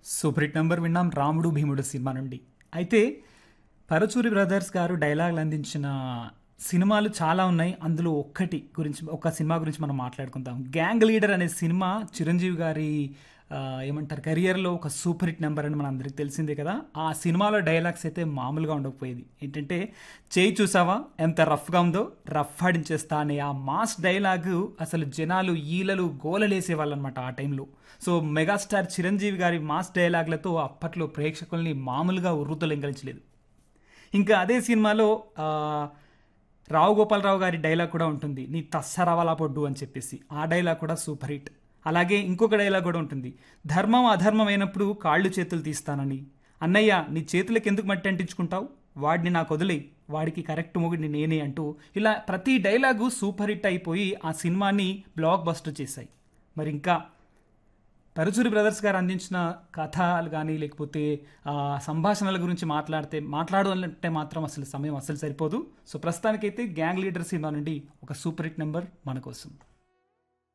super hit number విన్నాం రాముడు భీముడు సినిమా నుండి అయితే పరచూరి బ్రదర్స్ గారు డైలాగులు అందించిన సినిమాలు చాలా ఉన్నాయి అందులో ఒక్కటి గురించి ఒక సినిమా గురించి మనం మాట్లాడుకుందాం గ్యాంగ్ లీడర్ అనే సినిమా చిరంజీవి గారి ఆ, ఏమంటారు కెరియర్లో ఒక సూపర్ హిట్ నెంబర్ అని మన అందరికి తెలిసిందే కదా ఆ సినిమాలో డైలాగ్స్ అయితే మామూలుగా ఉండకపోయేది ఏంటంటే చేయి చూసావా ఎంత రఫ్గా ఉందో రఫ్ ఆడించేస్తా అనే ఆ మాస్ డైలాగు అసలు జనాలు ఈలలు గోలలేసేవాళ్ళు అనమాట ఆ టైంలో సో మెగాస్టార్ చిరంజీవి గారి మాస్ డైలాగ్లతో అప్పట్లో ప్రేక్షకుల్ని మామూలుగా ఉర్రుతలింగలించలేదు ఇంకా అదే సినిమాలో ఆ, రావు గోపాలరావు గారి డైలాగ్ కూడా ఉంటుంది నీ తస్సరవలా పొడ్డు అని చెప్పేసి ఆ డైలాగ్ కూడా సూపర్ హిట్ అలాగే ఇంకొక డైలాగ్ కూడా ఉంటుంది ధర్మం అధర్మం అయినప్పుడు కాళ్ళు చేతులు తీస్తానని అన్నయ్య నీ చేతులకు ఎందుకు మట్టి అంటించుకుంటావు వాడిని నాకు వదిలే వాడికి కరెక్ట్ మొగుడిని నేనే అంటూ ఇలా ప్రతి డైలాగు సూపర్ హిట్ అయిపోయి ఆ సినిమాని బ్లాక్ బస్టర్ చేశాయి మరి ఇంకా పరుచూరి బ్రదర్స్ గారు అందించిన కథలు కానీ లేకపోతే ఆ, సంభాషణల గురించి మాట్లాడితే మాట్లాడాలంటే మాత్రం అసలు సమయం అసలు సరిపోదు సో ప్రస్తుతానికైతే గ్యాంగ్ లీడర్ సినిమా నుండి ఒక సూపర్ హిట్ నెంబర్ మన కోసం